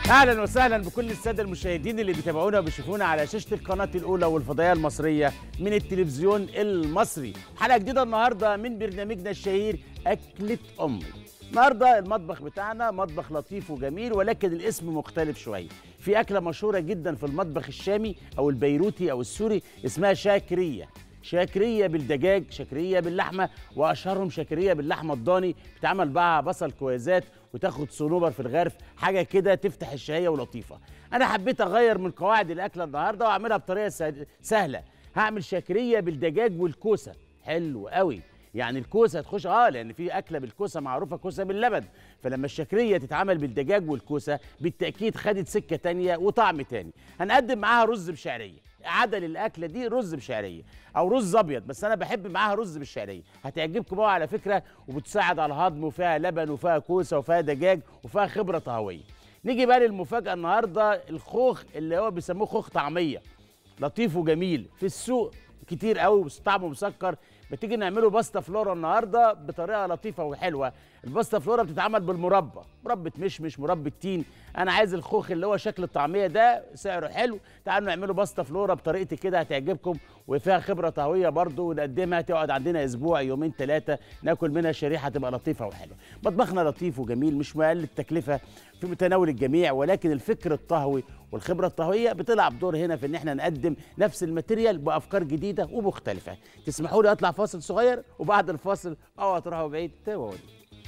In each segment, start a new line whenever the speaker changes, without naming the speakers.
اهلا وسهلا بكل الساده المشاهدين اللي بيتابعونا وبيشوفونا على شاشه القناه الاولى والفضائيه المصريه من التلفزيون المصري حلقه جديده النهارده من برنامجنا الشهير اكله امي النهارده المطبخ بتاعنا مطبخ لطيف وجميل ولكن الاسم مختلف شويه في اكله مشهوره جدا في المطبخ الشامي او البيروتي او السوري اسمها شاكريه شاكريه بالدجاج شاكريه باللحمه واشهرهم شاكريه باللحمه الضاني بتعمل بقى بصل كويزات وتاخد صنوبر في الغرف حاجه كده تفتح الشهيه ولطيفه انا حبيت اغير من قواعد الاكله النهارده واعملها بطريقه سه- سهله هعمل شاكريه بالدجاج والكوسه حلو قوي يعني الكوسه تخش اه لان في اكله بالكوسه معروفه كوسه باللبن فلما الشاكريه تتعمل بالدجاج والكوسه بالتاكيد خدت سكه تانية وطعم تاني هنقدم معاها رز بشعريه عدل الاكله دي رز بشعريه او رز ابيض بس انا بحب معاها رز بالشعريه هتعجبكم بقى على فكره وبتساعد على الهضم وفيها لبن وفيها كوسه وفيها دجاج وفيها خبره طهويه نيجي بقى للمفاجاه النهارده الخوخ اللي هو بيسموه خوخ طعميه لطيف وجميل في السوق كتير قوي بس طعمه مسكر بتيجي نعمله باستا فلورا النهارده بطريقه لطيفه وحلوه الباستا فلورا بتتعمل بالمربى مربى مشمش مربى تين انا عايز الخوخ اللي هو شكل الطعميه ده سعره حلو تعالوا نعمله باستا فلورا بطريقتي كده هتعجبكم وفيها خبره طهويه برضو ونقدمها تقعد عندنا اسبوع يومين ثلاثه ناكل منها شريحه تبقى لطيفه وحلوه مطبخنا لطيف وجميل مش مقل التكلفه في متناول الجميع ولكن الفكر الطهوي والخبره الطهويه بتلعب دور هنا في ان احنا نقدم نفس الماتيريال بافكار جديده ومختلفه تسمحوا لي اطلع فاصل صغير وبعد الفاصل اوعى تروحوا بعيد تابعوني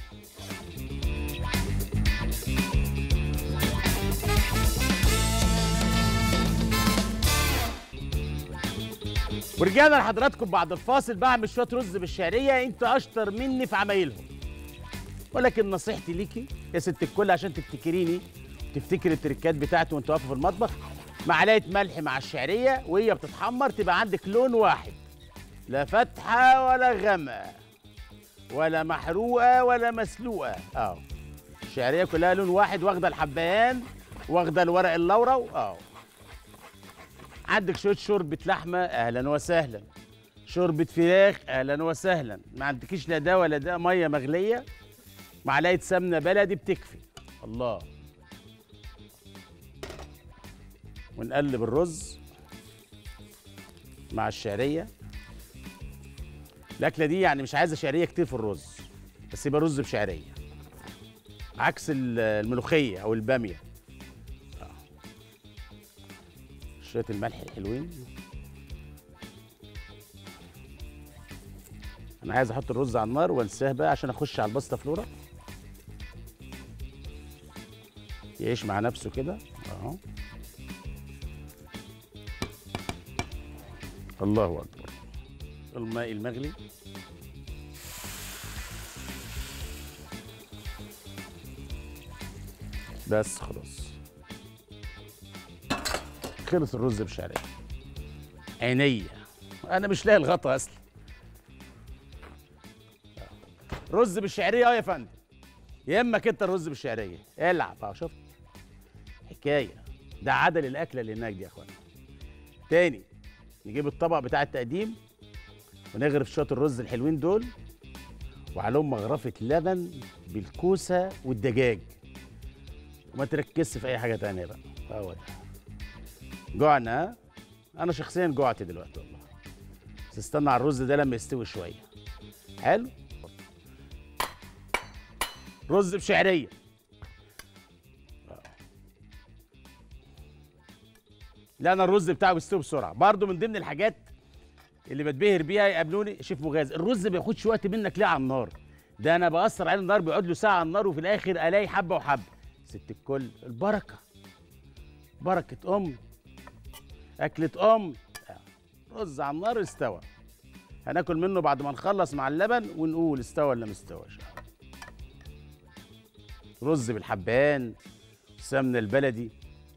ورجعنا لحضراتكم بعد الفاصل بعمل شويه رز بالشعريه انت اشطر مني في عمايلهم ولكن نصيحتي ليكي يا ست الكل عشان تفتكريني تفتكري التركات بتاعتي وانت واقفه في المطبخ معلقه ملح مع الشعريه وهي بتتحمر تبقى عندك لون واحد لا فاتحه ولا غامقه ولا محروقه ولا مسلوقه اه الشعريه كلها لون واحد واخده الحبهان واخده الورق اللورا اه عندك شويه شوربه لحمه اهلا وسهلا شوربه فراخ اهلا وسهلا ما عندكيش لا ده ولا ده ميه مغليه معلقه سمنه بلدي بتكفي الله ونقلب الرز مع الشعريه الاكله دي يعني مش عايزه شعريه كتير في الرز بس يبقى رز بشعريه عكس ال- الملوخيه او الباميه آه. شويه الملح الحلوين انا عايز احط الرز على النار وانساه بقى عشان اخش على الباستا فلورا يعيش مع نفسه كده اهو الله اكبر الماء المغلي بس خلاص خلص الرز بشعريه عينيا انا مش لاقي الغطا اصلا رز بالشعريه اه يا فندم يهمك انت الرز بالشعريه العب اه شفت حكايه ده عدل الاكله اللي هناك دي يا اخوانا تاني نجيب الطبق بتاع التقديم ونغرف شويه الرز الحلوين دول وعليهم مغرفه لبن بالكوسه والدجاج وما تركزش في اي حاجه تانية بقى هو ده جوعنا ها؟ انا شخصيا جوعت دلوقتي والله بس استنى على الرز ده لما يستوي شويه حلو رز بشعريه لا انا الرز بتاعه بيستوي بسرعه برضو من ضمن الحاجات اللي بتبهر بيها يقابلوني شيف مغاز الرز ما بياخدش وقت منك ليه على النار ده انا باثر عليه النار بيقعد له ساعه على النار وفي الاخر الاقي حبه وحبه ست الكل البركه بركه ام اكله ام رز على النار استوى هناكل منه بعد ما نخلص مع اللبن ونقول استوى ولا ما استواش رز بالحبان السمنه البلدي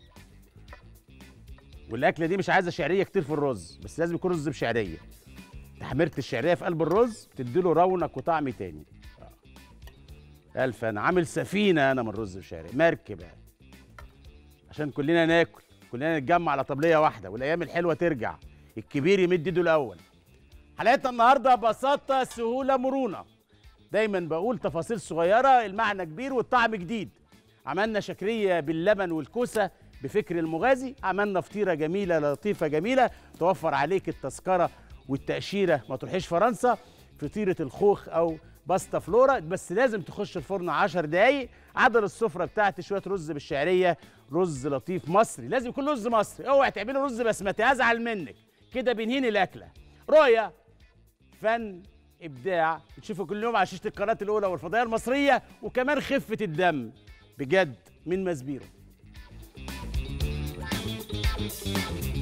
والاكله دي مش عايزه شعريه كتير في الرز بس لازم يكون رز بشعريه تحميره الشعريه في قلب الرز تديله رونق وطعم تاني آه. الف انا عامل سفينه انا من الرز بشعريه مركب يعني. عشان كلنا ناكل كلنا نتجمع على طبليه واحده والايام الحلوه ترجع الكبير يمد ايده الاول حلقتنا النهارده بساطه سهوله مرونه دايما بقول تفاصيل صغيره المعنى كبير والطعم جديد عملنا شكريه باللبن والكوسه بفكر المغازي عملنا فطيره جميله لطيفه جميله توفر عليك التذكره والتاشيره ما تروحيش فرنسا فطيره الخوخ او باستا فلورا بس لازم تخش الفرن 10 دقايق عدد السفره بتاعتي شويه رز بالشعريه رز لطيف مصري لازم يكون رز مصري اوعي تعملي رز بسمتي ازعل منك كده بنهين الاكله رؤيه فن ابداع بتشوفوا كل يوم على شاشه القناه الاولى والفضائيه المصريه وكمان خفه الدم بجد من مزبيرو